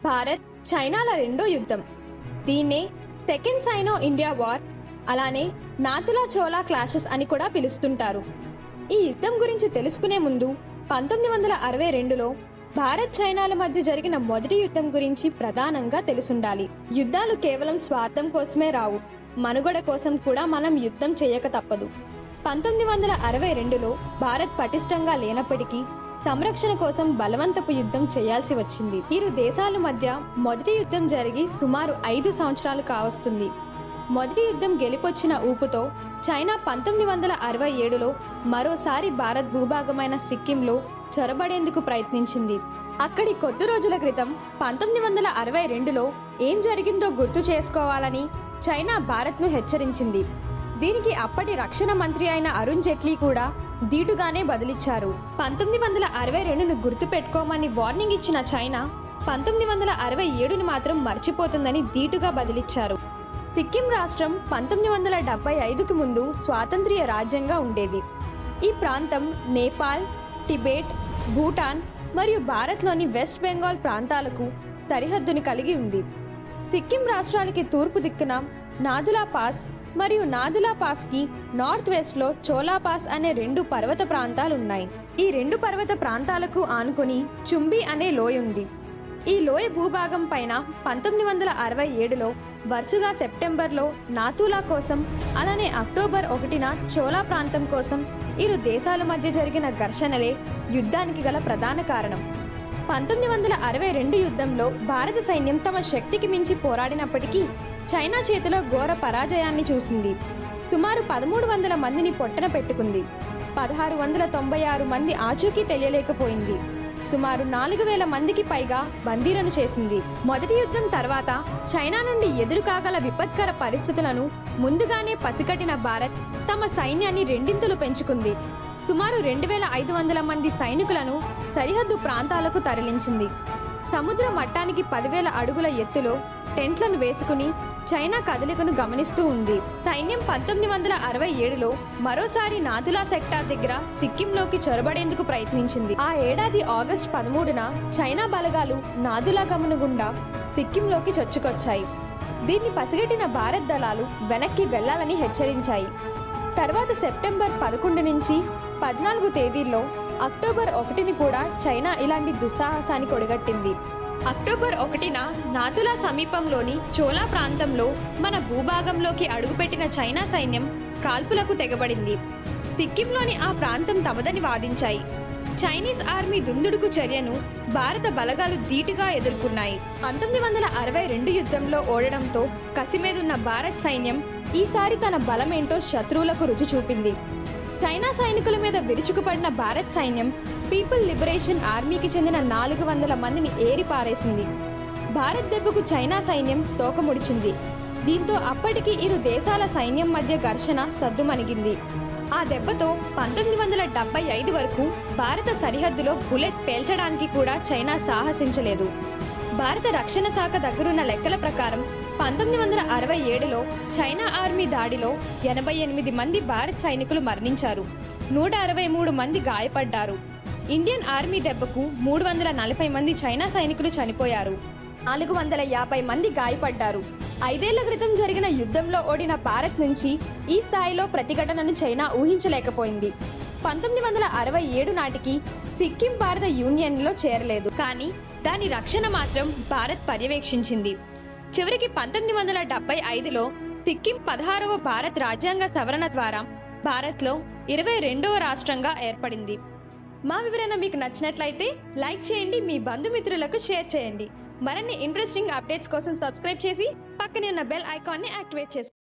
భారత్ చైనాల రెండో యుద్ధం దీన్నే సెకండ్ సైనో ఇండియా వార్ అలానే నాతులా చోలా క్లాషెస్ అని కూడా పిలుస్తుంటారు ఈ యుద్ధం గురించి తెలుసుకునే ముందు పంతొమ్మిది వందల అరవై రెండులో భారత్ చైనాల మధ్య జరిగిన మొదటి యుద్ధం గురించి ప్రధానంగా తెలుసుండాలి యుద్ధాలు కేవలం స్వార్థం కోసమే రావు మనుగడ కోసం కూడా మనం యుద్ధం చేయక తప్పదు పంతొమ్మిది వందల అరవై రెండులో భారత్ పటిష్టంగా లేనప్పటికీ సంరక్షణ కోసం బలవంతపు యుద్ధం చేయాల్సి వచ్చింది ఇరు దేశాల మధ్య మొదటి యుద్ధం జరిగి సుమారు ఐదు సంవత్సరాలు కావస్తుంది మొదటి యుద్ధం గెలిపొచ్చిన ఊపుతో చైనా పంతొమ్మిది వందల అరవై ఏడులో మరోసారి భారత్ భూభాగమైన సిక్కింలో చొరబడేందుకు ప్రయత్నించింది అక్కడి కొద్ది రోజుల క్రితం పంతొమ్మిది వందల అరవై రెండులో ఏం జరిగిందో గుర్తు చేసుకోవాలని చైనా భారత్ను హెచ్చరించింది దీనికి అప్పటి రక్షణ మంత్రి అయిన అరుణ్ జైట్లీ కూడా ధీటుగానే బదులిచ్చారు పంతొమ్మిది వందల అరవై రెండును గుర్తు పెట్టుకోమని వార్నింగ్ ఇచ్చిన చైనా పంతొమ్మిది వందల అరవై ఏడుని మాత్రం మర్చిపోతుందని ధీటుగా బదిలిచ్చారు సిక్కిం రాష్ట్రం పంతొమ్మిది వందల డెబ్బై ఐదుకి ముందు స్వాతంత్ర్య రాజ్యంగా ఉండేది ఈ ప్రాంతం నేపాల్ టిబెట్ భూటాన్ మరియు భారత్లోని వెస్ట్ బెంగాల్ ప్రాంతాలకు సరిహద్దుని కలిగి ఉంది సిక్కిం రాష్ట్రానికి తూర్పు దిక్కున నాదులా పాస్ మరియు నాదులా పాస్కి నార్త్ వెస్ట్లో చోలా పాస్ అనే రెండు పర్వత ప్రాంతాలు ఉన్నాయి ఈ రెండు పర్వత ప్రాంతాలకు ఆనుకొని చుంబి అనే లోయ ఉంది ఈ లోయ భూభాగం పైన పంతొమ్మిది వందల అరవై ఏడులో వరుసగా సెప్టెంబర్లో నాతులా కోసం అలానే అక్టోబర్ ఒకటిన చోలా ప్రాంతం కోసం ఇరు దేశాల మధ్య జరిగిన ఘర్షణలే యుద్ధానికి గల ప్రధాన కారణం పంతొమ్మిది వందల అరవై రెండు యుద్ధంలో భారత సైన్యం తమ శక్తికి మించి పోరాడినప్పటికీ చైనా చేతిలో ఘోర పరాజయాన్ని చూసింది సుమారు పదమూడు వందల మందిని పొట్టన పెట్టుకుంది పదహారు వందల తొంభై ఆరు మంది ఆచూకీ తెలియలేకపోయింది సుమారు నాలుగు వేల మందికి పైగా బందీలను చేసింది మొదటి యుద్ధం తర్వాత చైనా నుండి ఎదురు కాగల విపత్కర పరిస్థితులను ముందుగానే పసిగట్టిన భారత్ తమ సైన్యాన్ని రెండింతలు పెంచుకుంది సుమారు రెండు వేల ఐదు వందల మంది సైనికులను సరిహద్దు ప్రాంతాలకు తరలించింది సముద్ర మట్టానికి పదివేల అడుగుల ఎత్తులో టెంట్లను వేసుకుని చైనా కదలికను గమనిస్తూ ఉంది సైన్యం పంతొమ్మిది వందల అరవై ఏడులో మరోసారి నాతులా సెక్టార్ దగ్గర సిక్కింలోకి చొరబడేందుకు ప్రయత్నించింది ఆ ఏడాది ఆగస్టు పదమూడున చైనా బలగాలు నాదులా గమను గుండా సిక్కింలోకి చొచ్చుకొచ్చాయి దీన్ని పసిగట్టిన భారత్ దళాలు వెనక్కి వెళ్లాలని హెచ్చరించాయి తర్వాత సెప్టెంబర్ పదకొండు నుంచి పద్నాలుగు తేదీల్లో అక్టోబర్ ఒకటిని కూడా చైనా ఇలాంటి దుస్సాహసానికి ఒడిగట్టింది అక్టోబర్ ఒకటిన నాతులా సమీపంలోని చోలా ప్రాంతంలో మన భూభాగంలోకి అడుగుపెట్టిన చైనా సైన్యం కాల్పులకు తెగబడింది సిక్కింలోని ఆ ప్రాంతం తమదని వాదించాయి చైనీస్ ఆర్మీ దుందుడుకు చర్యను భారత బలగాలు ధీటుగా ఎదుర్కొన్నాయి పంతొమ్మిది వందల అరవై రెండు యుద్ధంలో ఓడడంతో కసిమీదున్న భారత్ సైన్యం ఈసారి తన బలమేంటో శత్రువులకు రుచి చూపింది చైనా సైనికుల మీద విరుచుకుపడిన భారత్ సైన్యం పీపుల్ లిబరేషన్ ఆర్మీకి చెందిన నాలుగు వందల మందిని ఏరి పారేసింది భారత్ దెబ్బకు చైనా సైన్యం తోకముడిచింది దీంతో అప్పటికి ఇరు దేశాల సైన్యం మధ్య ఘర్షణ సద్దుమణిగింది ఆ దెబ్బతో పంతొమ్మిది వందల డెబ్బై ఐదు వరకు భారత సరిహద్దులో బుల్లెట్ పేల్చడానికి కూడా చైనా సాహసించలేదు భారత రక్షణ శాఖ దగ్గరున్న లెక్కల ప్రకారం పంతొమ్మిది వందల అరవై ఏడులో చైనా ఆర్మీ దాడిలో ఎనభై ఎనిమిది మంది భారత్ సైనికులు మరణించారు నూట అరవై మూడు మంది గాయపడ్డారు ఇండియన్ ఆర్మీ దెబ్బకు మూడు వందల నలభై మంది చైనా సైనికులు చనిపోయారు నాలుగు వందల యాభై మంది గాయపడ్డారు ఐదేళ్ల క్రితం జరిగిన యుద్ధంలో ఓడిన భారత్ నుంచి ఈ స్థాయిలో ప్రతిఘటనను చైనా ఊహించలేకపోయింది పంతొమ్మిది వందల అరవై ఏడు నాటికి సిక్కిం భారత యూనియన్లో చేరలేదు కానీ దాని రక్షణ మాత్రం భారత్ పర్యవేక్షించింది చివరికి పంతొమ్మిది వందల డెబ్బై ఐదులో సిక్కిం పదహారవ భారత్ రాజ్యాంగ సవరణ ద్వారా భారత్లో ఇరవై రెండవ రాష్ట్రంగా ఏర్పడింది మా వివరణ మీకు నచ్చినట్లయితే లైక్ చేయండి మీ బంధుమిత్రులకు షేర్ చేయండి మరిన్ని ఇంట్రెస్టింగ్ అప్డేట్స్ కోసం సబ్స్క్రైబ్ చేసి పక్కనే ఉన్న బెల్ ఐకాన్ని యాక్టివేట్ చేసుకోండి